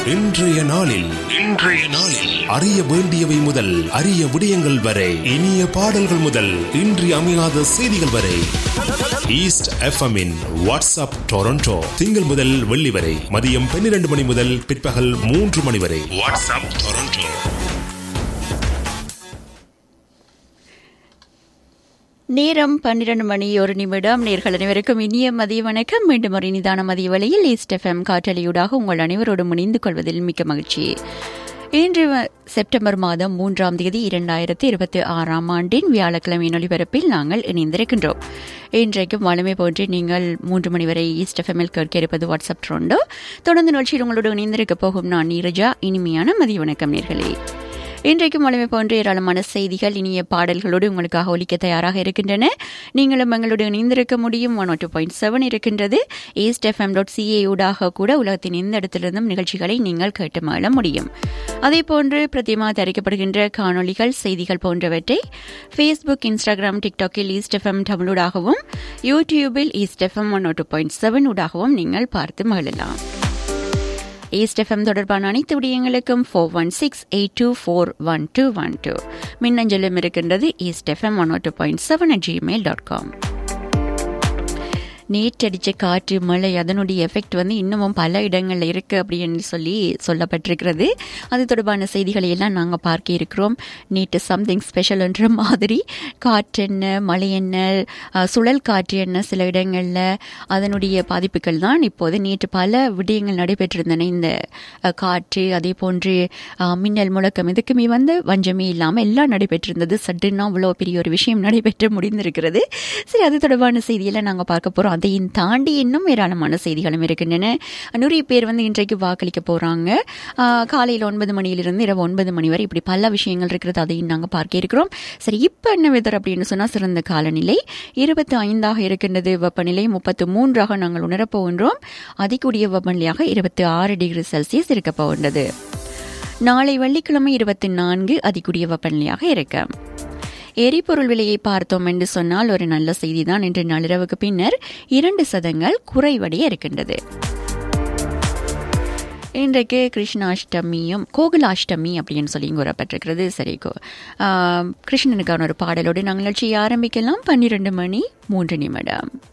இன்றைய நாளில் இன்றைய நாளில் அறிய வேண்டியவை முதல் அரிய விடயங்கள் வரை இனிய பாடல்கள் முதல் இன்றி அமையாத செய்திகள் வரை ஈஸ்ட் எஃப்எம்மின் வாட்ஸ்அப் டொரண்டோ திங்கள் முதல் வெள்ளி வரை மதியம் பன்னிரண்டு மணி முதல் பிற்பகல் மூன்று மணி வரை வாட்ஸ்அப் டொரண்டோ நேரம் பன்னிரண்டு மணி ஒரு நிமிடம் நேர்கள் அனைவருக்கும் இனிய மதிய வணக்கம் மீண்டும் ஒரு நிதான மதிய வேளையில் ஈஸ்ட் எஃப்எம் காற்றலையூடாக உங்கள் அனைவரோடும் இணைந்து கொள்வதில் மிக்க மகிழ்ச்சி இன்று செப்டம்பர் மாதம் மூன்றாம் தேதி இரண்டாயிரத்தி இருபத்தி ஆறாம் ஆண்டின் வியாழக்கிழமையின் ஒளிபரப்பில் நாங்கள் இணைந்திருக்கின்றோம் இன்றைக்கும் வளமை போன்று நீங்கள் மூன்று மணி வரை ஈஸ்ட் எஃப்எம்எல் கேட்க இருப்பது வாட்ஸ்அப் ட்ரோண்டோ தொடர்ந்து நிகழ்ச்சியில் உங்களோடு இணைந்திருக்க போகும் நான் நீரஜா இனிமையான மதிய வணக்கம் நேர்களே இன்றைக்கும் வளமை போன்ற ஏராளமான செய்திகள் இனிய பாடல்களோடு உங்களுக்காக ஒலிக்க தயாராக இருக்கின்றன நீங்களும் எங்களோடு இணைந்திருக்க முடியும் ஒன் டூ பாயிண்ட் செவன் இருக்கின்றது ஈஸ்ட் எஃப்எம் டாட் சிஏ ஊடாக கூட உலகத்தின் எந்த இடத்திலிருந்தும் நிகழ்ச்சிகளை நீங்கள் கேட்டு மாள முடியும் அதே போன்று பிரதிமா தயாரிக்கப்படுகின்ற காணொலிகள் செய்திகள் போன்றவற்றை ஃபேஸ்புக் இன்ஸ்டாகிராம் டிக்டாக்கில் ஈஸ்ட் எஃப்எம் தமிழூடாகவும் யூடியூபில் east FM one two point seven ஊடாகவும் நீங்கள் பார்த்து மகிழலாம் ஈஸ்ட் எஃப்எம் தொடர்பான அனைத்து விடயங்களுக்கும் four one six eight two four one two one two மின்னஞ்சலும் இருக்கின்றது east FM one two point seven at Gmail dot com நேற்றடிச்ச காற்று மழை அதனுடைய எஃபெக்ட் வந்து இன்னமும் பல இடங்களில் இருக்குது அப்படின்னு சொல்லி சொல்லப்பட்டிருக்கிறது அது தொடர்பான செய்திகளை எல்லாம் நாங்கள் பார்க்க இருக்கிறோம் நேற்று சம்திங் ஸ்பெஷல்ன்ற மாதிரி காற்று என்ன மழை என்ன சுழல் காற்று என்ன சில இடங்களில் அதனுடைய பாதிப்புகள் தான் இப்போது நேற்று பல விடயங்கள் நடைபெற்றிருந்தன இந்த காற்று அதே போன்று மின்னல் முழக்கம் இதுக்குமே வந்து வஞ்சமே இல்லாமல் எல்லாம் நடைபெற்றிருந்தது சட்டுன்னா அவ்வளோ பெரிய ஒரு விஷயம் நடைபெற்று முடிந்திருக்கிறது சரி அது தொடர்பான செய்தியெல்லாம் நாங்கள் பார்க்க போகிறோம் அதையும் தாண்டி இன்னும் ஏராளமான செய்திகளும் இருக்கின்றன நிறைய பேர் வந்து இன்றைக்கு வாக்களிக்க போகிறாங்க காலையில் ஒன்பது மணியிலிருந்து இரவு ஒன்பது மணி வரை இப்படி பல விஷயங்கள் இருக்கிறது அதையும் நாங்கள் பார்க்க இருக்கிறோம் சரி இப்போ என்ன வெதர் அப்படின்னு சொன்னால் சிறந்த காலநிலை இருபத்தி ஐந்தாக இருக்கின்றது வெப்பநிலை முப்பத்து மூன்றாக நாங்கள் உணரப்போகின்றோம் அதிகூடிய வெப்பநிலையாக இருபத்தி ஆறு டிகிரி செல்சியஸ் இருக்க போகின்றது நாளை வெள்ளிக்கிழமை இருபத்தி நான்கு அதிகூடிய வெப்பநிலையாக இருக்கு எரிபொருள் விலையை பார்த்தோம் என்று சொன்னால் ஒரு நல்ல செய்தி தான் இன்று நள்ளிரவுக்கு பின்னர் இரண்டு சதங்கள் குறைவடைய இருக்கின்றது இன்றைக்கு கிருஷ்ணாஷ்டமியும் கோகுலாஷ்டமி அப்படின்னு சொல்லி கூறப்பட்டிருக்கிறது சரி கிருஷ்ணனுக்கான ஒரு பாடலோடு நாங்கள் நிகழ்ச்சியை ஆரம்பிக்கலாம் பன்னிரண்டு மணி மூன்று நிமிடம்